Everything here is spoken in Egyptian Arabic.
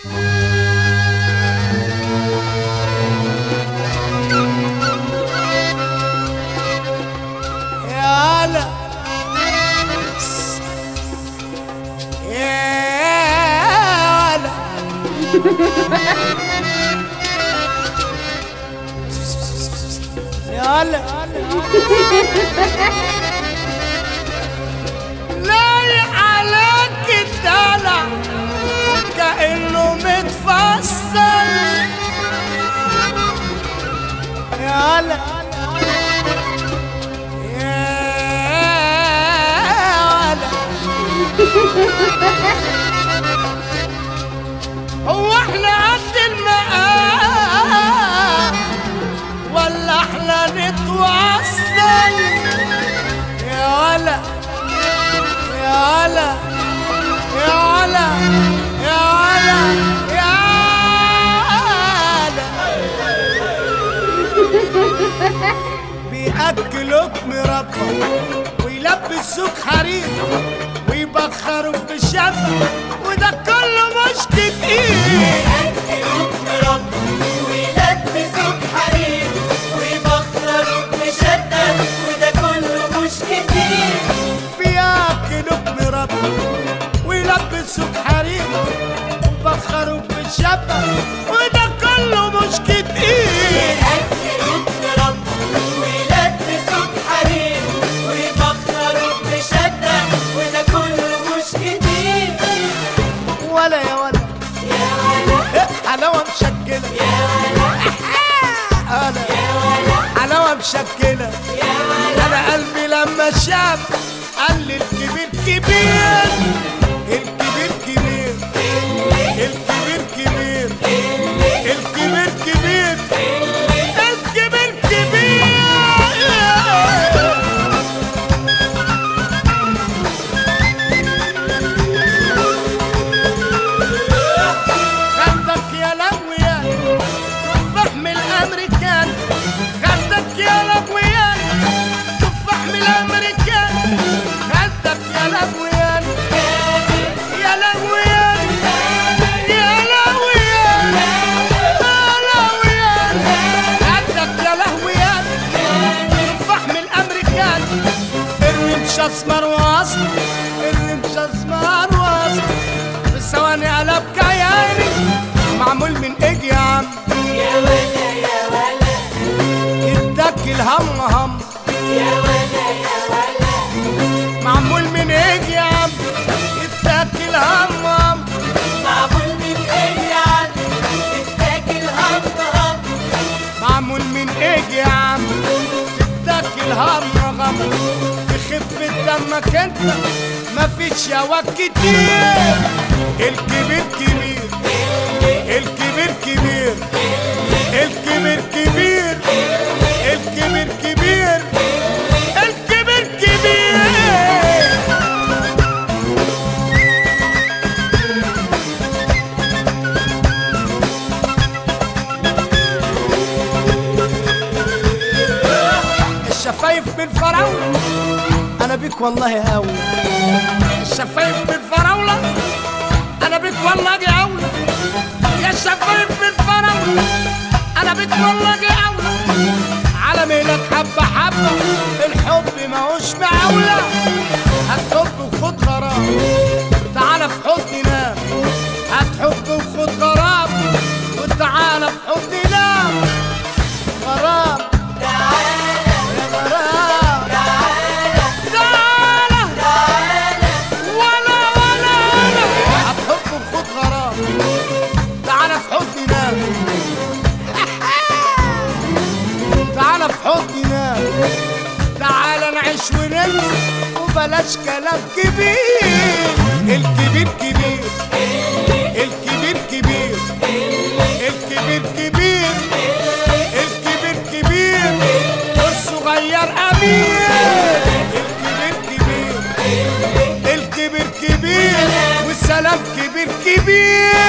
يا هلا يا هلا يا هلا لايق عليك الدلع كأنه متفصل يا هلا يا هلا هو احنا قد المقام ولا احنا نتوصل يا ولا يا ولا يا ولا يا ولا يا ولا بيأكلوك مربى ويلبسوك حرير ويبخروك بالشمع وده كله مش كتير يأكلوك مربى ويلبسوك حرير ويبخروك مشدة وده كله مش كتير بياكلوك مربى ويلبسوك حرير ويبخروك بالشمع وده كله مش كتير يأكلوك مربى ويلبسوك حرير ويبخروك مشدة وده كله مش كتير ولا يا ولا يا ولا إيه حلاوة مشكلة يا ولا أنا يا ولا حلاوة مشكلة يا ولا انا قلبي لما شاف قال لي الكبير كبير الكبير كبير الكبير كبير الكبير كبير الكبير كبير خدك يا لهويا تفاح من الامريكان خدك يا لهويا تفاح من الامريكان خدك يا لهويا يا لهويا يا لهويا يا لهويا خدك يا لهويا تفاح من الامريكان الرمش اسمر واصل الرمش اسمر واصل في ثواني قلب كياني معمول من ايه يا عم يا ولا يا ولا يدك الهم هم يا ولا يا ولا معمول من ايه يا عم يدك الهم هم معمول من ايه يعني تتاكل هم هم معمول من ايه يا عم يدك الهم غم في خفة دمك انت مفيش ياوك كتير الكبير كبير الكبير كبير الكبير كبير الكبير كبير الكبير كبير الشفايف بالفراولة أنا بيك والله هاوي الشفايف بالفراولة أنا بيك والله دي أولى يا الشفايف بالفراولة أنا بيك والله دي أولى على ميلك حبة حبة الحب ماهوش معولة هتحب وخد غرام تعالى في حضني نام هتحب وخد غرام وتعالى في حضني نام غرام يا غرام تعالى ولا ولا ولا هتحب وخد غرام تعالى في حضني نام تعالى في حضني نام تعالى نعيش وننسى وبلاش كلام كبير الكبير كبير الكبير كبير الكبير كبير الكبير كبير والصغير امير الكبير كبير الكبير كبير والسلام كبير كبير